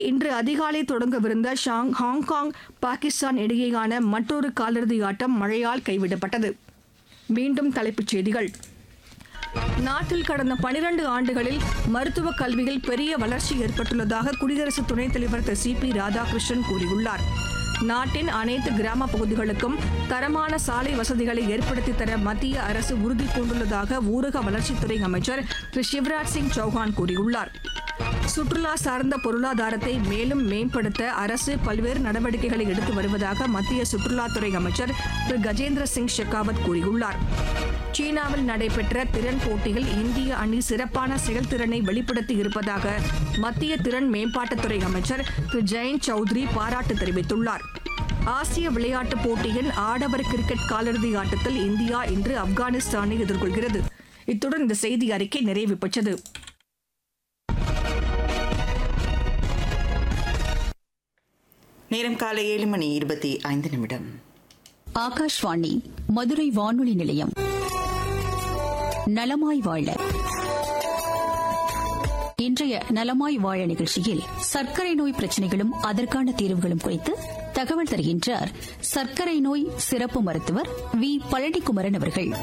இன்று அதிகாலை தொடங்கவிருந்த ஷாங் ஹாங்காங் பாகிஸ்தான் இடையேயான மற்றொரு காலிறுதி ஆட்டம் மழையால் கைவிடப்பட்டது மீண்டும் தலைப்புச் செய்திகள் நாட்டில் கடந்த பனிரண்டு ஆண்டுகளில் மருத்துவக் கல்வியில் பெரிய வளர்ச்சி ஏற்பட்டுள்ளதாக குடியரசு துணைத் தலைவர் திரு சி பி ராதாகிருஷ்ணன் கூறியுள்ளார் நாட்டின் அனைத்து கிராம பகுதிகளுக்கும் தரமான சாலை வசதிகளை ஏற்படுத்தித் தர மத்திய அரசு உறுதி பூண்டுள்ளதாக ஊரக வளர்ச்சித்துறை அமைச்சர் திரு சிவராஜ் சிங் சௌஹான் கூறியுள்ளார் சுற்றுலா சார்ந்த பொருளாதாரத்தை மேலும் மேம்படுத்த அரசு பல்வேறு நடவடிக்கைகளை எடுத்து வருவதாக மத்திய சுற்றுலாத்துறை அமைச்சர் திரு கஜேந்திர சிங் ஷெகாவத் கூறியுள்ளார் சீனாவில் நடைபெற்ற திறன் போட்டியில் இந்திய அணி சிறப்பான செயல்திறனை வெளிப்படுத்தி இருப்பதாக மத்திய திறன் மேம்பாட்டுத்துறை அமைச்சர் திரு ஜெயந்த் சௌத்ரி பாராட்டு தெரிவித்துள்ளார் ஆசிய விளையாட்டுப் போட்டியின் ஆடவர் கிரிக்கெட் காலிறுதி ஆட்டத்தில் இந்தியா இன்று ஆப்கானிஸ்தானை எதிர்கொள்கிறது இத்துடன் இந்த செய்தி அறிக்கை நிறைவு பெற்றது நேரம் காலை ஏழு மணி இருபத்தி ஐந்து நிமிடம் ஆகாஷ்வாணி மதுரை வானொலி நிலையம் நலமாய் வாழ இன்றைய நலமாய் வாழ நிகழ்ச்சியில் சர்க்கரை நோய் பிரச்சனைகளும் அதற்கான தீர்வுகளும் குறித்து தகவல் தருகின்றார் சர்க்கரை நோய் சிறப்பு மருத்துவர் வி பழனிக்குமரன் அவர்கள்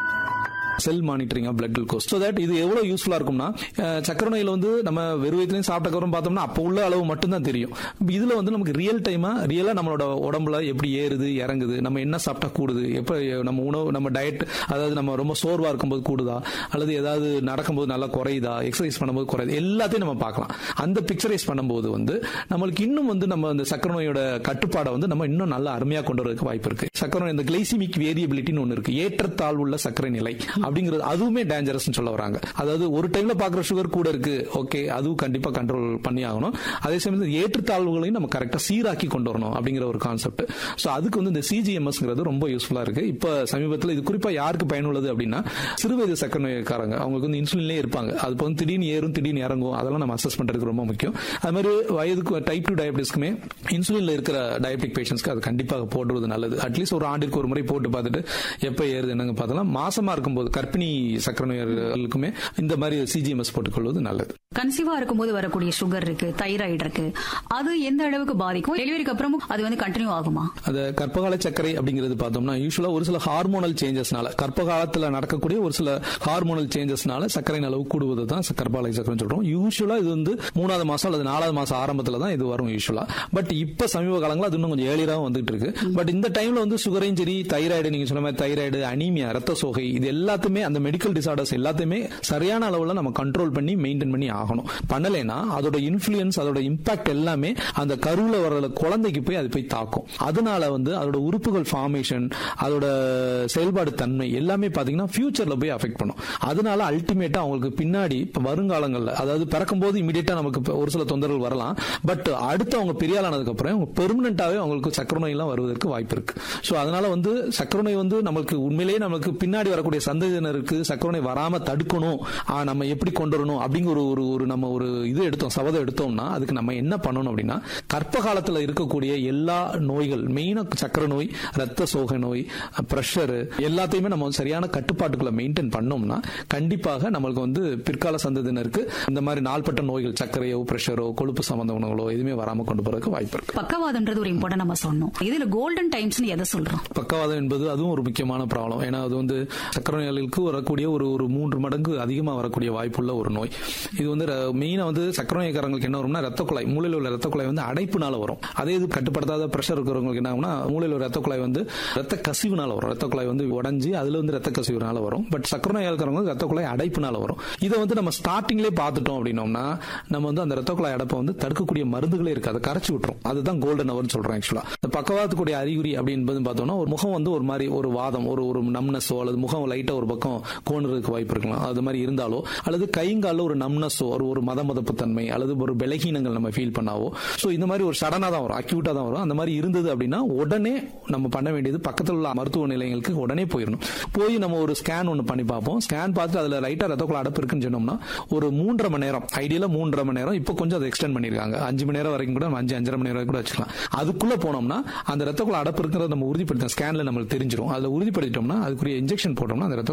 self monitoring of blood glucose so that இது எவ்வளவு யூஸ்ஃபுல்லா இருக்கும்னா அஹ், சக்கரை நோயில வந்து நம்ம வெறும் வயிற்றுலையும் சாப்பிட்டக்கப்புறம் பார்த்தோம்னா அப்போ உள்ள அளவு மட்டும்தான் தெரியும் இதுல வந்து நமக்கு ரியல் டைமா ரியலா நம்மளோட உடம்புல எப்படி ஏறுது இறங்குது நம்ம என்ன சாப்பிட்டா கூடுது எப்ப நம்ம உணவு நம்ம டயட் அதாவது நம்ம ரொம்ப சோர்வா இருக்கும்போது கூடுதா அல்லது ஏதாவது நடக்கும்போது நல்லா குறையுதா எக்ஸசைஸ் பண்ணும்போது குறையுது எல்லாத்தையும் நம்ம பார்க்கலாம் அந்த பிக்சரைஸ் பண்ணும்போது வந்து நம்மளுக்கு இன்னும் வந்து நம்ம அந்த சக்கரை நோயோட கட்டுப்பாடை வந்து நம்ம இன்னும் நல்லா அருமையா கொண்டு வரதுக்கு வாய்ப்பு இருக்கு சக்கரை நோய் இந்த கிளைசிமிக் வேரியபிலிட்டின்னு ஒன்று இருக்கு ஏற்றத்தாழ்வுள்ள சர்க்கரை நிலை அப்படிங்கிறது அதுவுமே டேஞ்சரஸ் சொல்ல வராங்க அதாவது ஒரு டைம்ல பாக்குற சுகர் கூட இருக்கு ஓகே அதுவும் கண்டிப்பா கண்ட்ரோல் பண்ணி ஆகணும் அதே சமயத்தில் ஏற்றத்தாழ்வுகளையும் நம்ம கரெக்டா சீராக்கி கொண்டு வரணும் அப்படிங்கிற ஒரு கான்செப்ட் சோ அதுக்கு வந்து இந்த சிஜிஎம்எஸ்ங்கிறது ரொம்ப யூஸ்ஃபுல்லா இருக்கு இப்ப சமீபத்தில் இது குறிப்பா யாருக்கு பயனுள்ளது அப்படின்னா சிறுவயது சக்கரை நோய்க்காரங்க அவங்களுக்கு வந்து இன்சுலின்லேயே இருப்பாங்க அது இப்போ வந்து திடீர்னு ஏறும் திடீர்னு இறங்கும் அதெல்லாம் நம்ம அசஸ் பண்றதுக்கு ரொம்ப முக்கியம் அது மாதிரி வயதுக்கு டைப் டூ டயபிட்டிஸ்க்குமே இன்சுலின்ல இருக்கிற டயபெட்டிக் பேஷண்ட்ஸ்க்கு அது கண்டிப்பாக போடுறது நல்லது அட்லீஸ்ட் ஒரு ஆண்டிற்கு ஒரு முறை போட்டு பார்த்துட்டு எப்ப ஏறுது என்னங்க பார்த்தலாம் மாசமா இருக்கும்போது கர்ப்பிணி சக்கரை நோயர்களுக்குமே இந்த மாதிரி சிஜிஎம்எஸ் போட்டுக்கொள்வது நல்லது கன்சீவா இருக்கும்போது வரக்கூடிய சுகர் இருக்கு தைராய்டு இருக்கு அது எந்த அளவுக்கு பாதிக்கும் டெலிவரிக்கு அப்புறமும் அது வந்து கண்டினியூ ஆகுமா அந்த கர்ப்பகால சர்க்கரை அப்படிங்கிறது பார்த்தோம்னா யூஸ்வலா ஒரு சில ஹார்மோனல் சேஞ்சஸ்னால கர்ப்ப காலத்துல நடக்கக்கூடிய ஒரு சில ஹார்மோனல் சேஞ்சஸ்னால சர்க்கரையின் அளவு கூடுவது தான் கர்ப்பகால சர்க்கரை சொல்றோம் யூஸ்வலா இது வந்து மூணாவது மாசம் அல்லது நாலாவது மாசம் ஆரம்பத்துல தான் இது வரும் யூஸ்வலா பட் இப்ப சமீப காலங்களா அது இன்னும் கொஞ்சம் ஏழியராகவும் வந்துட்டு இருக்கு பட் இந்த டைம்ல வந்து சுகரையும் சரி தைராய்டு நீங்க சொன்ன மாதிரி தைராய்டு அனீமியா ரத்த சோகை இது எல்லாத்தையுமே அந்த மெடிக்கல் டிசார்டர்ஸ் எல்லாத்தையுமே சரியான அளவுல நம்ம கண்ட்ரோல் பண்ணி மெயின்டைன் பண்ணி ஆகணும் பண்ணலைன்னா அதோட இன்ஃபுளுயன்ஸ் அதோட இம்பாக்ட் எல்லாமே அந்த கருவுல வர்ற குழந்தைக்கு போய் அது போய் தாக்கும் அதனால வந்து அதோட உறுப்புகள் ஃபார்மேஷன் அதோட செயல்பாடு தன்மை எல்லாமே பாத்தீங்கன்னா ஃபியூச்சர்ல போய் அஃபெக்ட் பண்ணும் அதனால அல்டிமேட்டா அவங்களுக்கு பின்னாடி இப்ப வருங்காலங்கள்ல அதாவது பிறக்கும்போது இமீடியட்டா நமக்கு இப்ப ஒரு சில தொந்தரவுகள் வரலாம் பட் அடுத்து அவங்க பெரிய ஆளானதுக்கு அப்புறம் அவங்க பெர்மனண்டாவே அவங்களுக்கு சக்கரை நோய் எல்லாம் வருவதற்கு வாய்ப்பு இருக்கு சோ அதனால வந்து சக்கரை நோய் வந்து நம்மளுக்கு உண்மையிலேயே நமக்கு பின்னாடி வரக்கூடிய சந்ததியினருக்கு சக்கரை நோய் வராம தடுக்கணும் ஆ, நம்ம எப்படி கொண்டு வரணும் அப்படிங்கிற ஒரு ஒரு ஒரு நம்ம ஒரு இது எடுத்தோம் சபதம் எடுத்தோம்னா அதுக்கு நம்ம என்ன பண்ணணும் அப்படின்னா கர்ப்ப காலத்துல இருக்கக்கூடிய எல்லா நோய்கள் மெயினா சக்கரை நோய் ரத்த சோகை நோய் பிரஷர் எல்லாத்தையுமே நம்ம வந்து சரியான கட்டுப்பாட்டுக்குள்ள மெயின்டைன் பண்ணோம்னா கண்டிப்பாக நம்மளுக்கு வந்து பிற்கால சந்ததியினருக்கு இந்த மாதிரி நாள்பட்ட நோய்கள் சர்க்கரையோ பிரஷரோ கொழுப்பு சம்பந்த உணவுகளோ எதுவுமே வராம கொண்டு போறதுக்கு வாய்ப்பு இருக்கு பக்கவாதம்ன்றது ஒரு இம்பார்ட்டன் நம்ம சொன்னோம் இதுல கோல்டன் டைம்ஸ்னு எதை சொல்றோம் பக்கவாதம் என்பது அதுவும் ஒரு முக்கியமான ப்ராப்ளம் ஏன்னா அது வந்து சக்கரை நோயாளிகளுக்கு வரக்கூடிய ஒரு ஒரு மூன்று மடங்கு அதிகமாக வரக்கூடிய வாய்ப்புள்ள ஒரு நோய் இது வந்து மெயினா வந்து சக்கரை நோய்க்காரங்களுக்கு என்ன வரும்னா ரத்த குழாய் மூளையில் உள்ள ரத்த குழாய் வந்து அடைப்புனால வரும் அதே இது கட்டுப்படுத்தாத பிரஷர் இருக்கிறவங்களுக்கு என்ன ஆகும்னா மூளையில் உள்ள ரத்த குழாய் வந்து ரத்த கசிவுனால வரும் ரத்த குழாய் வந்து உடஞ்சி அதுல வந்து ரத்த கசிவுனால வரும் பட் சக்கரை நோய் இருக்கிறவங்க ரத்த குழாய் அடைப்புனால வரும் இதை வந்து நம்ம ஸ்டார்டிங்லேயே பார்த்துட்டோம் அப்படின்னோம்னா நம்ம வந்து அந்த ரத்த குழாய் அடைப்பை வந்து தடுக்கக்கூடிய மருந்துகளே இருக்கு அதை கரைச்சி விட்டுரும் அதுதான் கோல்டன் அவர்னு சொல்றேன் ஆக்சுவலா இந்த பக்கவாதத்துக்குடைய அறிகுறி அப்படின்பது பார்த்தோம்னா ஒரு முகம் வந்து ஒரு மாதிரி ஒரு வாதம் ஒரு ஒரு நம்னஸோ அல்லது முகம் லைட்டா ஒரு பக்கம் கோணுறதுக்கு வாய்ப்பு இருக்கலாம் அது மாதிரி இருந்தாலோ அல்லது கைங்கால ஒரு நம்னஸோ ஒரு ஒரு மத மதப்பு தன்மை அல்லது ஒரு பலகீனங்கள் நம்ம ஃபீல் பண்ணாவோ ஸோ இந்த மாதிரி ஒரு சடனா தான் வரும் அக்யூட்டா தான் வரும் அந்த மாதிரி இருந்தது அப்படின்னா உடனே நம்ம பண்ண வேண்டியது பக்கத்தில் உள்ள மருத்துவ நிலையங்களுக்கு உடனே போயிடணும் போய் நம்ம ஒரு ஸ்கேன் ஒன்று பண்ணி பார்ப்போம் ஸ்கேன் பார்த்து அதுல லைட்டா ரத்தக்குள்ள அடப்பு இருக்குன்னு சொன்னோம்னா ஒரு மூன்றரை மணி நேரம் ஐடியலா மூன்றரை மணி நேரம் இப்போ கொஞ்சம் அதை எக்ஸ்டெண்ட் பண்ணிருக்காங்க அஞ்சு மணி நேரம் வரைக்கும் கூட நம்ம அஞ்சு அஞ்சரை மணி நேரம் வரைக்கும் கூட வச்சுக்கலாம் அதுக்குள்ள போனோம்னா அந்த ரத்தக்குள்ள அடப்பு இருக்கிறத நம்ம உறுதிப்படுத்த ஸ்கேன்ல நம்மளுக்கு தெரிஞ்சிடும் அதுல உறுதிப்படுத்திட்டோம்னா அதுக்குரிய இன்ஜெக்ஷன் போட்டோம்னா அந்த ரத்தக்குள்ள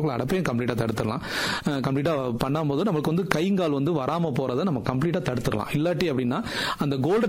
கர்ப்ப அடைப்பையும் கம்ப்ளீட்டா தடுத்துடலாம் கம்ப்ளீட்டா பண்ணும்போது நமக்கு வந்து கைங்கால் வந்து வராம போறதை நம்ம கம்ப்ளீட்டா தடுத்துடலாம் இல்லாட்டி அப்படின்னா அந்த கோல்டன்